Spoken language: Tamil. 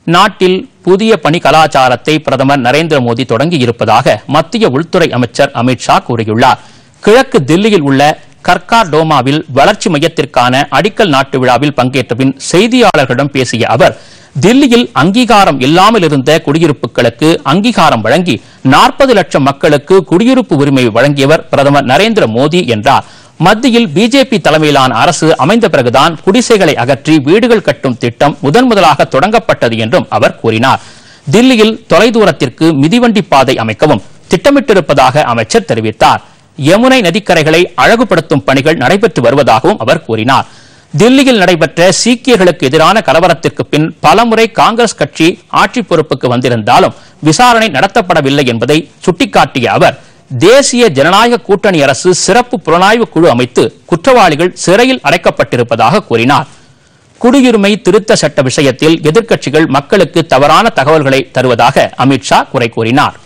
நாட்டில் புதிய பணி கலாச்சாரத்தை பிரதமர் நரேந்திர மோடி தொடங்கியிருப்பதாக மத்திய உள்துறை அமைச்சர் அமித்ஷா கூறியுள்ளார் கிழக்கு தில்லியில் உள்ள கர்கார்டோமாவில் வளர்ச்சி மையத்திற்கான அடிக்கல் நாட்டு விழாவில் பங்கேற்ற பின் செய்தியாளர்களிடம் பேசிய அவர் தில்லியில் அங்கீகாரம் இல்லாமல் இருந்த குடியிருப்புகளுக்கு அங்கீகாரம் வழங்கி நாற்பது லட்சம் மக்களுக்கு குடியிருப்பு உரிமை வழங்கியவர் பிரதமர் நரேந்திர மோடி என்றார் மத்தியில் பிஜேபி தலைமையிலான அரசு அமைந்த பிறகுதான் குடிசைகளை அகற்றி வீடுகள் கட்டும் திட்டம் முதன் முதலாக தொடங்கப்பட்டது என்றும் அவர் கூறினார் தில்லியில் தொலைதூரத்திற்கு மிதிவண்டி பாதை அமைக்கவும் திட்டமிட்டிருப்பதாக அமைச்சர் தெரிவித்தார் யமுனை நதிக்கரைகளை அழகுபடுத்தும் பணிகள் நடைபெற்று வருவதாகவும் அவர் கூறினார் தில்லியில் நடைபெற்ற சீக்கியர்களுக்கு எதிரான கலவரத்திற்கு பின் பலமுறை காங்கிரஸ் கட்சி ஆட்சி பொறுப்புக்கு வந்திருந்தாலும் விசாரணை நடத்தப்படவில்லை என்பதை சுட்டிக்காட்டிய அவர் தேசிய ஜனநாயக கூட்டணி அரசு சிறப்பு புலனாய்வு குழு அமைத்து குற்றவாளிகள் சிறையில் அடைக்கப்பட்டிருப்பதாக கூறினார் குடியுரிமை திருத்த சட்ட விஷயத்தில் எதிர்க்கட்சிகள் மக்களுக்கு தவறான தகவல்களை தருவதாக அமித்ஷா குறை கூறினார்